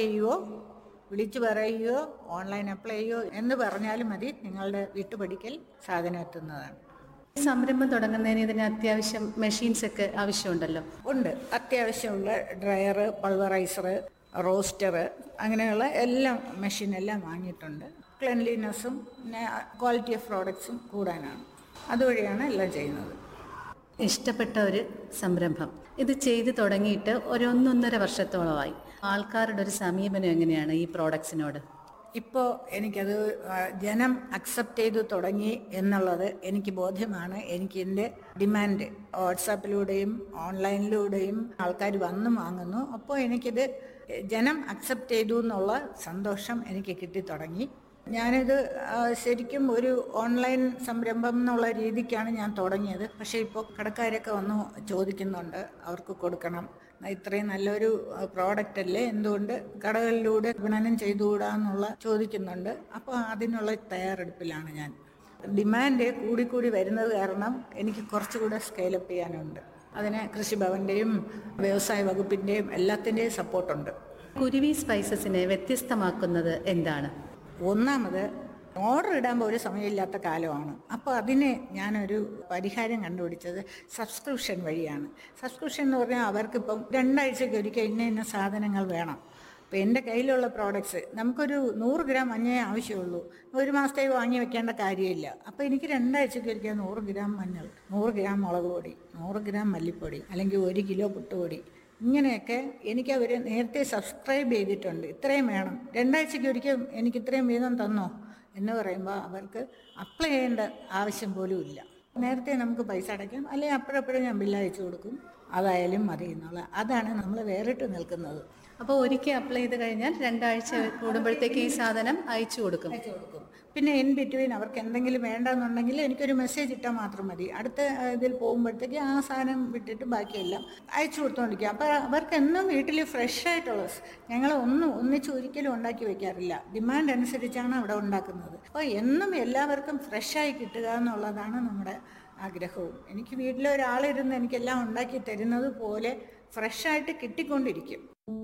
ചെയ്യുകയോ വിളിച്ചു പറയുകയോ ഓൺലൈൻ അപ്ലൈ ചെയ്യുകയോ എന്ന് പറഞ്ഞാലും മതി നിങ്ങളുടെ വീട്ടുപടിക്കൽ സാധനം എത്തുന്നതാണ് സംരംഭം തുടങ്ങുന്നതിന് ഇതിന് അത്യാവശ്യം മെഷീൻസ് ഒക്കെ ആവശ്യമുണ്ടല്ലോ ഉണ്ട് അത്യാവശ്യമുള്ള ഡ്രയർ പൾവറൈസർ റോസ്റ്റർ അങ്ങനെയുള്ള എല്ലാം മെഷീൻ എല്ലാം വാങ്ങിയിട്ടുണ്ട് ക്ലെൻലിനെസ്സും പിന്നെ ക്വാളിറ്റി ഓഫ് പ്രോഡക്ട്സും കൂടാനാണ് അതുവഴിയാണ് എല്ലാം ചെയ്യുന്നത് ഇഷ്ടപ്പെട്ട ഒരു സംരംഭം ഇത് ചെയ്തു തുടങ്ങിയിട്ട് ഒരു ഒന്നൊന്നര വർഷത്തോളമായി ആൾക്കാരുടെ ഒരു സമീപനം എങ്ങനെയാണ് ഈ പ്രോഡക്ട്സിനോട് ഇപ്പോൾ എനിക്കത് ആ, ജനം അക്സെപ്റ്റ് ചെയ്തു തുടങ്ങി എന്നുള്ളത് എനിക്ക് ബോധ്യമാണ് എനിക്ക് ഇതിൻ്റെ ഡിമാൻഡ് വാട്സാപ്പിലൂടെയും ഓൺലൈനിലൂടെയും ആൾക്കാർ വന്ന് വാങ്ങുന്നു അപ്പോൾ എനിക്കിത് ജനം അക്സെപ്റ്റ് ചെയ്തു എന്നുള്ള സന്തോഷം എനിക്ക് കിട്ടിത്തുടങ്ങി ഞാനിത് ആ, ശരിക്കും ഒരു ഓൺലൈൻ സംരംഭം എന്നുള്ള രീതിക്കാണ് ഞാൻ തുടങ്ങിയത് പക്ഷേ ഇപ്പോൾ കടക്കാരൊക്കെ വന്ന് ചോദിക്കുന്നുണ്ട് അവർക്ക് കൊടുക്കണം ഇത്രയും നല്ലൊരു പ്രോഡക്റ്റ് അല്ലേ എന്തുകൊണ്ട് കടകളിലൂടെ വിപണനം ചെയ്തുകൂടാന്നുള്ള ചോദിക്കുന്നുണ്ട് അപ്പോൾ അതിനുള്ള തയ്യാറെടുപ്പിലാണ് ഞാൻ ഡിമാൻഡ് കൂടിക്കൂടി വരുന്നത് കാരണം എനിക്ക് കുറച്ചുകൂടെ സ്കെയിലപ്പ് ചെയ്യാനുണ്ട് അതിന് കൃഷിഭവൻ്റെയും വ്യവസായ വകുപ്പിൻ്റെയും എല്ലാത്തിൻ്റെയും സപ്പോർട്ടുണ്ട് കുരുവി സ്പൈസസിനെ വ്യത്യസ്തമാക്കുന്നത് എന്താണ് ഒന്നാമത് ഓർഡർ ഇടാൻ ഒരു സമയമില്ലാത്ത കാലമാണ് അപ്പോൾ അതിന് ഞാനൊരു പരിഹാരം കണ്ടുപിടിച്ചത് സബ്സ്ക്രിപ്ഷൻ വഴിയാണ് സബ്സ്ക്രിപ്ഷൻ എന്ന് പറഞ്ഞാൽ അവർക്കിപ്പം രണ്ടാഴ്ചയ്ക്ക് ഒരിക്കൽ ഇന്ന ഇന്ന സാധനങ്ങൾ വേണം അപ്പോൾ എൻ്റെ കയ്യിലുള്ള പ്രോഡക്ട്സ് നമുക്കൊരു നൂറ് ഗ്രാം മഞ്ഞേ ആവശ്യമുള്ളൂ ഒരു മാസത്തേക്ക് വാങ്ങി വെക്കേണ്ട കാര്യമില്ല അപ്പോൾ എനിക്ക് രണ്ടാഴ്ചയ്ക്ക് ഒരിക്കൽ നൂറ് ഗ്രാം മഞ്ഞൾ നൂറ് ഗ്രാം മുളക് പൊടി നൂറ് ഗ്രാം മല്ലിപ്പൊടി അല്ലെങ്കിൽ ഒരു കിലോ പുട്ടുപൊടി ഇങ്ങനെയൊക്കെ എനിക്ക് അവർ നേരത്തെ സബ്സ്ക്രൈബ് ചെയ്തിട്ടുണ്ട് ഇത്രയും വേണം രണ്ടാഴ്ചയ്ക്ക് ഒരിക്കൽ എനിക്ക് ഇത്രയും വീതം തന്നോ എന്ന് പറയുമ്പോൾ അവർക്ക് അപ്ലൈ ചെയ്യേണ്ട ആവശ്യം പോലും ഇല്ല നേരത്തെ നമുക്ക് പൈസ അടയ്ക്കാം അല്ലെങ്കിൽ അപ്പോഴപ്പോഴും ഞാൻ ബില്ല് അയച്ചു കൊടുക്കും അതായാലും മതി എന്നുള്ള അതാണ് നമ്മൾ വേറിട്ട് നിൽക്കുന്നത് അപ്പോൾ ഒരിക്കൽ അപ്ലൈ ചെയ്ത് കഴിഞ്ഞാൽ രണ്ടാഴ്ച കൂടുമ്പോഴത്തേക്ക് ഈ സാധനം അയച്ചു കൊടുക്കും അയച്ചു കൊടുക്കും പിന്നെ ഇൻ ബിറ്റ്വീൻ അവർക്ക് എന്തെങ്കിലും വേണ്ടെന്നുണ്ടെങ്കിൽ എനിക്കൊരു മെസ്സേജ് ഇട്ടാൽ മാത്രം മതി അടുത്ത ആ, ഇതിൽ പോകുമ്പോഴത്തേക്ക് ആ സാധനം വിട്ടിട്ട് ബാക്കിയെല്ലാം അയച്ചു കൊടുത്തോണ്ടിരിക്കുക അപ്പോൾ അവർക്ക് എന്നും വീട്ടിൽ ഫ്രഷ് ആയിട്ടുള്ള ഞങ്ങൾ ഒന്നും ഒന്നിച്ച് ഒരിക്കലും ഉണ്ടാക്കി വെക്കാറില്ല ഡിമാൻഡ് അനുസരിച്ചാണ് അവിടെ ഉണ്ടാക്കുന്നത് അപ്പോൾ എന്നും എല്ലാവർക്കും ഫ്രഷായി കിട്ടുക എന്നുള്ളതാണ് നമ്മുടെ ആഗ്രഹവും എനിക്ക് വീട്ടിൽ ഒരാളിരുന്ന് എനിക്കെല്ലാം ഉണ്ടാക്കി തരുന്നത് പോലെ ഫ്രഷായിട്ട് കിട്ടിക്കൊണ്ടിരിക്കും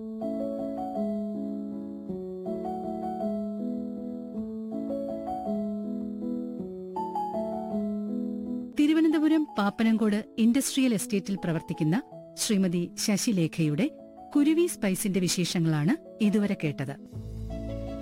തിരുവനന്തപുരം പാപ്പനംകോട് ഇൻഡസ്ട്രിയൽ എസ്റ്റേറ്റിൽ പ്രവർത്തിക്കുന്ന ശ്രീമതി ശശിലേഖയുടെ കുരുവി സ്പൈസിന്റെ വിശേഷങ്ങളാണ് ഇതുവരെ കേട്ടത്